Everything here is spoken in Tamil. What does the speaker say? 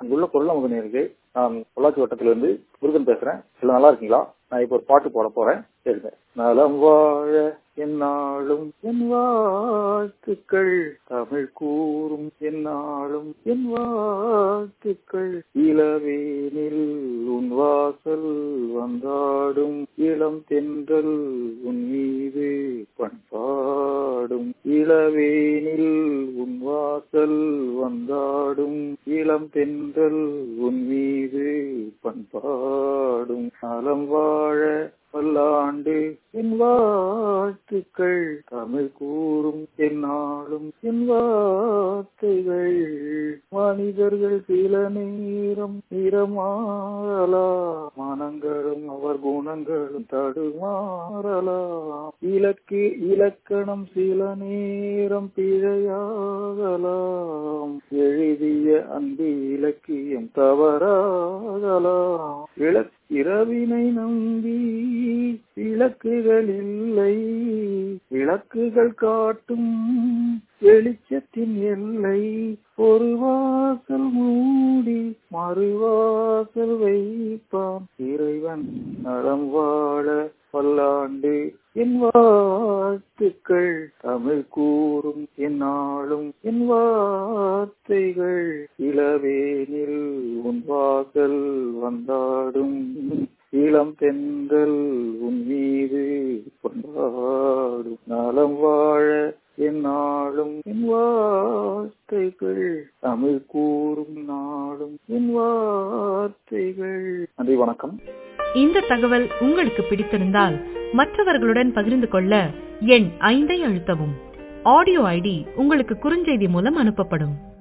அங்குள்ள குரல் நமக்கு இருக்கு நான் பொள்ளாச்சி வட்டத்திலிருந்து முருகன் பேசுறேன் எல்லாம் நல்லா இருக்கீங்களா நான் இப்போ ஒரு பாட்டு போட போறேன் கேளுங்க நலம் வாழ என்னாலும் என் வாழ்த்துக்கள் தமிழ் கூறும் என்னாலும் என் வாழ்த்துக்கள் இளவேனில் உன் வாசல் வந்தாடும் இளம் தென்றல் உன் மீது பண்பாடும் இளவேனில் உன் வாசல் வந்தாடும் இளம் தென்றல் உன் மீது பண்பாடும் நலம் வாழ பல்லாண்டு என் வாழ்த்துக்கள் தமிழ் கூறும் என்னாலும் என் வார்த்தைகள் மனிதர்கள் சில நேரம் நிறமாறலாம் மனங்களும் அவர் குணங்களும் தடுமாறலாம் இலக்கு இலக்கணம் சில நேரம் பிழையாகலாம் எழுதிய அன்பு இலக்கியம் தவறாகலாம் இலக் இரவினை நம்பி விளக்குகள் இல்லை விளக்குகள் காட்டும் வெளிச்சத்தின் எல்லை ஒரு வாசல் மூடி மறுவாசல் வைப்பான் இறைவன் நலம் வாழ பல்லாண்டு என் வாழ்த்துக்கள் தமிழ் கூறும் என்னாலும் என் வார்த்தைகள் இளவேனில் உன் வாசல் வந்தாடும் இளம் தென்றல் உன் மீது கொண்டாடும் நலம் வாழ என்னாலும் என் வார்த்தைகள் தமிழ் கூறும் நாளும் என் வார்த்தைகள் நன்றி வணக்கம் இந்த தகவல் உங்களுக்கு பிடித்திருந்தால் மற்றவர்களுடன் பகிர்ந்து கொள்ள எண் ஐந்தை அழுத்தவும் ஆடியோ ஐடி உங்களுக்கு குறுஞ்செய்தி மூலம் அனுப்பப்படும்